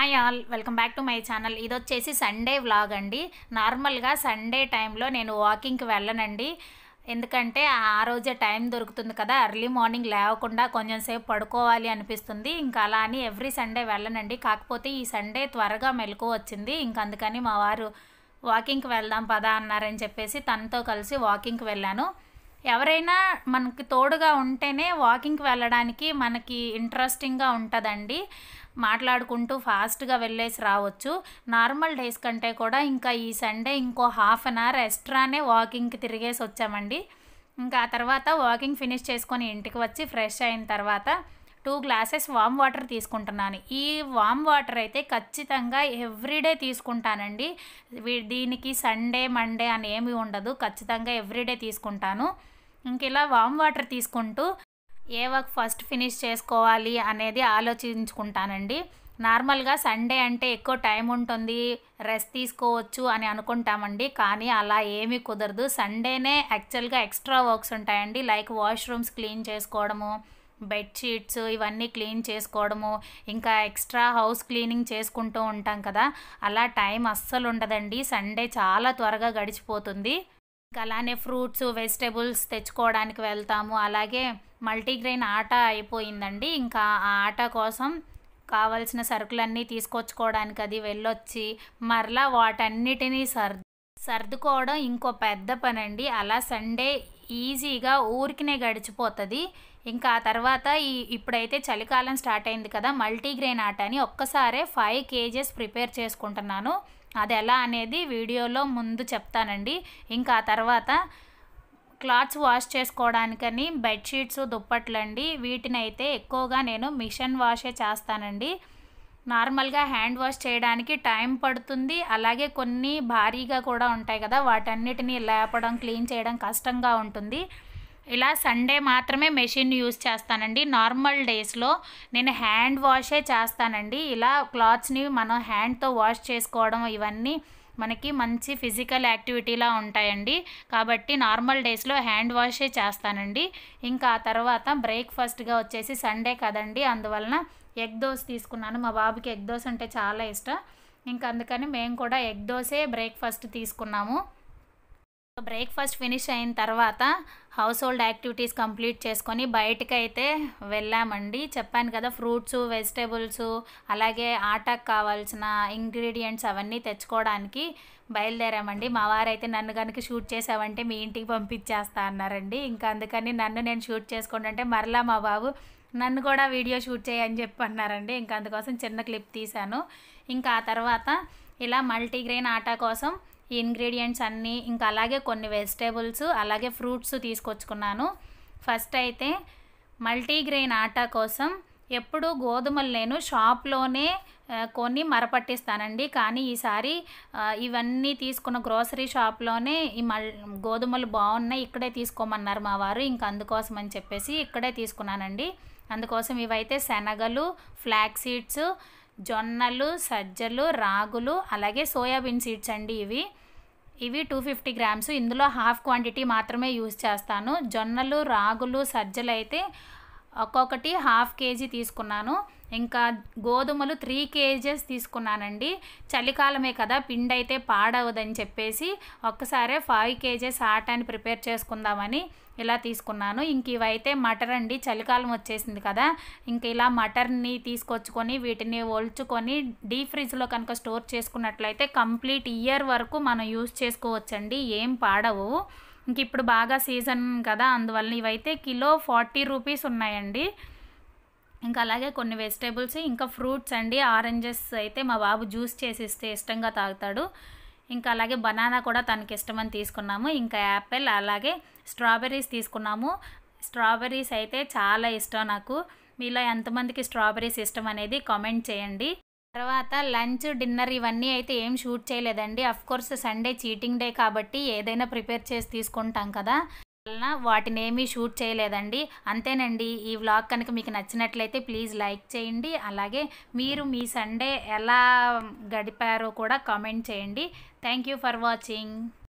hi all welcome back to my channel ఇది వచ్చేసి Sunday vlog అండి నార్మల్గా సండే టైంలో నేను వాకింగ్కి వెళ్ళనండి ఎందుకంటే ఆ రోజే టైం దొరుకుతుంది కదా ఎర్లీ మార్నింగ్ లేవకుండా కొంచెం సేపు పడుకోవాలి అనిపిస్తుంది ఇంకా అలా అని ఎవ్రీ సండే వెళ్ళనండి కాకపోతే ఈ సండే త్వరగా మెలకు వచ్చింది ఇంక అందుకని మా వారు వాకింగ్కి వెళ్దాం పదా అన్నారని చెప్పేసి తనతో కలిసి వాకింగ్కి వెళ్ళాను ఎవరైనా మనకి తోడుగా ఉంటేనే వాకింగ్కి వెళ్ళడానికి మనకి ఇంట్రెస్టింగ్గా ఉంటుందండి మాట్లాడుకుంటూ ఫాస్ట్గా వెళ్ళేసి రావచ్చు నార్మల్ డేస్ కంటే కూడా ఇంకా ఈ సండే ఇంకో హాఫ్ అన్ అవర్ ఎక్స్ట్రానే వాకింగ్కి తిరిగేసి వచ్చామండి ఇంకా ఆ తర్వాత వాకింగ్ ఫినిష్ చేసుకొని ఇంటికి వచ్చి ఫ్రెష్ అయిన తర్వాత టూ గ్లాసెస్ వామ్ వాటర్ తీసుకుంటున్నాను ఈ వామ్ వాటర్ అయితే ఖచ్చితంగా ఎవ్రీడే తీసుకుంటానండి వీ- దీనికి సండే మండే అని ఏమీ ఉండదు ఖచ్చితంగా ఎవ్రీడే తీసుకుంటాను ఇంక ఇలా వామ్ వాటర్ తీసుకుంటూ ఏ వర్క్ ఫస్ట్ ఫినిష్ చేసుకోవాలి అనేది ఆలోచించుకుంటానండి నార్మల్గా సండే అంటే ఎక్కువ టైం ఉంటుంది రెస్ట్ తీసుకోవచ్చు అని అనుకుంటామండి కానీ అలా ఏమీ కుదరదు సండేనే యాక్చువల్గా ఎక్స్ట్రా వర్క్స్ ఉంటాయండి లైక్ వాష్రూమ్స్ క్లీన్ చేసుకోవడము బెడ్షీట్స్ ఇవన్నీ క్లీన్ చేసుకోవడము ఇంకా ఎక్స్ట్రా హౌస్ క్లీనింగ్ చేసుకుంటూ ఉంటాం కదా అలా టైం అస్సలు ఉండదండి సండే చాలా త్వరగా గడిచిపోతుంది ఇంకా అలానే ఫ్రూట్స్ వెజిటేబుల్స్ తెచ్చుకోవడానికి వెళ్తాము అలాగే మల్టీగ్రెయిన్ ఆట అయిపోయిందండి ఇంకా ఆ ఆట కోసం కావలసిన సరుకులన్నీ తీసుకొచ్చుకోవడానికి అది వెళ్ళొచ్చి మరలా వాటన్నిటినీ సర్ సర్దుకోవడం ఇంకో పెద్ద పని అండి అలా సండే ఈజీగా ఊరికినే గడిచిపోతుంది ఇంకా ఆ తర్వాత ఈ ఇప్పుడైతే చలికాలం స్టార్ట్ అయింది కదా మల్టీగ్రెయిన్ ఆట అని ఒక్కసారే ఫైవ్ కేజెస్ ప్రిపేర్ చేసుకుంటున్నాను అది ఎలా అనేది వీడియోలో ముందు చెప్తానండి ఇంకా ఆ తర్వాత క్లాత్స్ వాష్ చేసుకోవడానికని బెడ్షీట్స్ దుప్పట్లండి వీటిని అయితే ఎక్కువగా నేను మిషన్ వాషే చేస్తానండి నార్మల్గా హ్యాండ్ వాష్ చేయడానికి టైం పడుతుంది అలాగే కొన్ని భారీగా కూడా ఉంటాయి కదా వాటన్నిటిని లేపడం క్లీన్ చేయడం కష్టంగా ఉంటుంది ఇలా సండే మాత్రమే మెషిన్ యూస్ చేస్తానండి నార్మల్ డేస్లో నేను హ్యాండ్ వాషే చేస్తానండి ఇలా క్లాత్స్ని మనం హ్యాండ్తో వాష్ చేసుకోవడం ఇవన్నీ మనకి మంచి ఫిజికల్ యాక్టివిటీలా ఉంటాయండి కాబట్టి నార్మల్ డేస్లో హ్యాండ్ వాషే చేస్తానండి ఇంకా ఆ తర్వాత బ్రేక్ఫాస్ట్గా వచ్చేసి సండే కదండి అందువలన ఎగ్ దోశ తీసుకున్నాను మా బాబుకి ఎగ్ దోశ అంటే చాలా ఇష్టం ఇంకా అందుకని మేము కూడా ఎగ్ దోశే బ్రేక్ఫాస్ట్ తీసుకున్నాము బ్రేక్ఫాస్ట్ ఫినిష్ అయిన తర్వాత హౌస్ హోల్డ్ యాక్టివిటీస్ కంప్లీట్ చేసుకొని బయటకు అయితే వెళ్ళామండి చెప్పాను కదా ఫ్రూట్స్ వెజిటేబుల్స్ అలాగే ఆటకు కావాల్సిన ఇంగ్రీడియంట్స్ అవన్నీ తెచ్చుకోవడానికి బయలుదేరామండి మా వారైతే నన్ను కనుక షూట్ చేసావంటే మీ ఇంటికి పంపించేస్తా అన్నారండి ఇంకా అందుకని నన్ను నేను షూట్ చేసుకోండి అంటే మరలా మా బాబు నన్ను కూడా వీడియో షూట్ చేయని చెప్పి అన్నారండి ఇంకా అందుకోసం చిన్న క్లిప్ తీశాను ఇంకా ఆ తర్వాత ఇలా మల్టీగ్రెయిన్ ఆటా కోసం ఈ ఇంగ్రీడియంట్స్ అన్నీ ఇంకా అలాగే కొన్ని వెజిటేబుల్స్ అలాగే ఫ్రూట్స్ తీసుకొచ్చుకున్నాను ఫస్ట్ అయితే మల్టీగ్రెయిన్ ఆటా కోసం ఎప్పుడు గోధుమలు నేను షాప్లోనే ఆ, కొని మరపట్టిస్తానండి కానీ ఈసారి ఆ, ఇవన్నీ తీసుకున్న గ్రోసరీ షాప్లోనే ఈ మల్ గోధుమలు బాగున్నాయి ఇక్కడే తీసుకోమన్నారు మా వారు ఇంకా అందుకోసం అని చెప్పేసి ఇక్కడే తీసుకున్నానండి అందుకోసం ఇవైతే శనగలు ఫ్లాక్ సీడ్స్ జొన్నలు సజ్జలు రాగులు అలాగే సోయాబీన్ సీడ్స్ అండి ఇవి ఇవి టూ ఫిఫ్టీ గ్రామ్స్ ఇందులో హాఫ్ క్వాంటిటీ మాత్రమే యూజ్ చేస్తాను జొన్నలు రాగులు సజ్జలు అయితే ఒక్కొక్కటి హాఫ్ కేజీ తీసుకున్నాను ఇంకా గోధుమలు త్రీ కేజెస్ తీసుకున్నానండి చలికాలమే కదా పిండి అయితే పాడవదని చెప్పేసి ఒక్కసారే ఫైవ్ కేజెస్ ఆటాన్ని ప్రిపేర్ చేసుకుందామని ఇలా తీసుకున్నాను ఇంక ఇవైతే మటర్ అండి చలికాలం వచ్చేసింది కదా ఇంక ఇలా మటర్ని తీసుకొచ్చుకొని వీటిని ఒల్చుకొని డీప్ ఫ్రిడ్జ్లో కనుక స్టోర్ చేసుకున్నట్లయితే కంప్లీట్ ఇయర్ వరకు మనం యూస్ చేసుకోవచ్చండి ఏం పాడవు ఇంక ఇప్పుడు బాగా సీజన్ కదా అందువల్ల ఇవైతే కిలో ఫార్టీ రూపీస్ ఉన్నాయండి ఇంకా అలాగే కొన్ని వెజిటేబుల్స్ ఇంకా ఫ్రూట్స్ అండి ఆరెంజెస్ అయితే మా బాబు జ్యూస్ చేసి ఇస్తే ఇష్టంగా తాగుతాడు ఇంకా అలాగే బనానా కూడా తనకి ఇష్టమని తీసుకున్నాము ఇంకా యాపిల్ అలాగే స్ట్రాబెర్రీస్ తీసుకున్నాము స్ట్రాబెర్రీస్ అయితే చాలా ఇష్టం నాకు మీలో ఎంతమందికి స్ట్రాబెర్రీస్ ఇష్టం అనేది కామెంట్ చేయండి తర్వాత లంచ్ డిన్నర్ ఇవన్నీ అయితే ఏం షూట్ చేయలేదండి of course Sunday cheating day కాబట్టి ఏదైనా ప్రిపేర్ చేసి తీసుకుంటాం కదా వలన వాటిని ఏమీ షూట్ చేయలేదండి అంతేనండి ఈ వ్లాగ్ కనుక మీకు నచ్చినట్లయితే ప్లీజ్ లైక్ చేయండి అలాగే మీరు మీ సండే ఎలా గడిపారో కూడా కామెంట్ చేయండి థ్యాంక్ యూ ఫర్ వాచింగ్